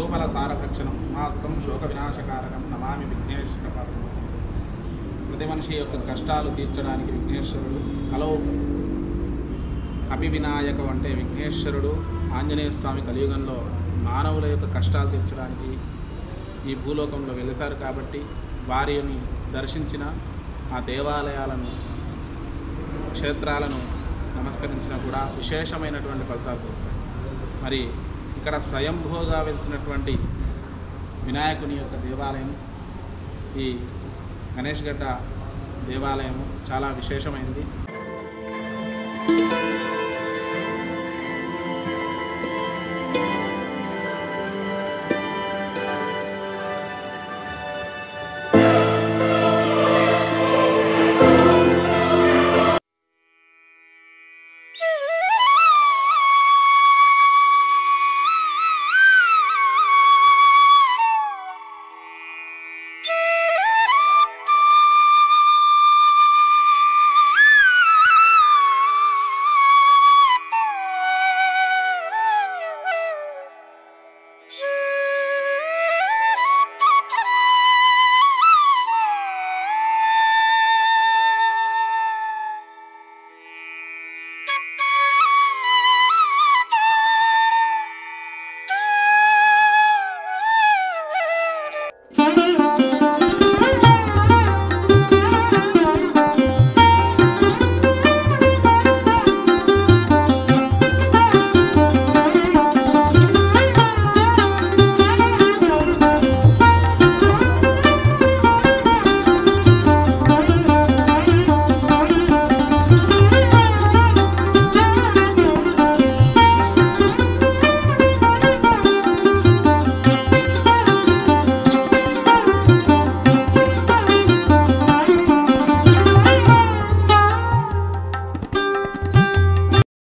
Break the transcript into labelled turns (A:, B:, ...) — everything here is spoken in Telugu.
A: మనోబల సారభక్షణం మాస్తం శోక వినాశకారకం నమామి విఘ్నేశ్వర పాత్రం ప్రతి మనిషి యొక్క కష్టాలు తీర్చడానికి విఘ్నేశ్వరుడు కలో కపి వినాయకం అంటే విఘ్నేశ్వరుడు ఆంజనేయ స్వామి కలియుగంలో మానవుల యొక్క కష్టాలు తీర్చడానికి ఈ భూలోకంలో వెలిసారు కాబట్టి వారిని దర్శించిన ఆ దేవాలయాలను క్షేత్రాలను నమస్కరించిన కూడా విశేషమైనటువంటి ఫలితాలు దొరుకుతాయి మరి ఇక్కడ స్వయంభూగా వెలిసినటువంటి వినాయకుని యొక్క దేవాలయం ఈ గణేష్ గడ్డ దేవాలయం చాలా విశేషమైనది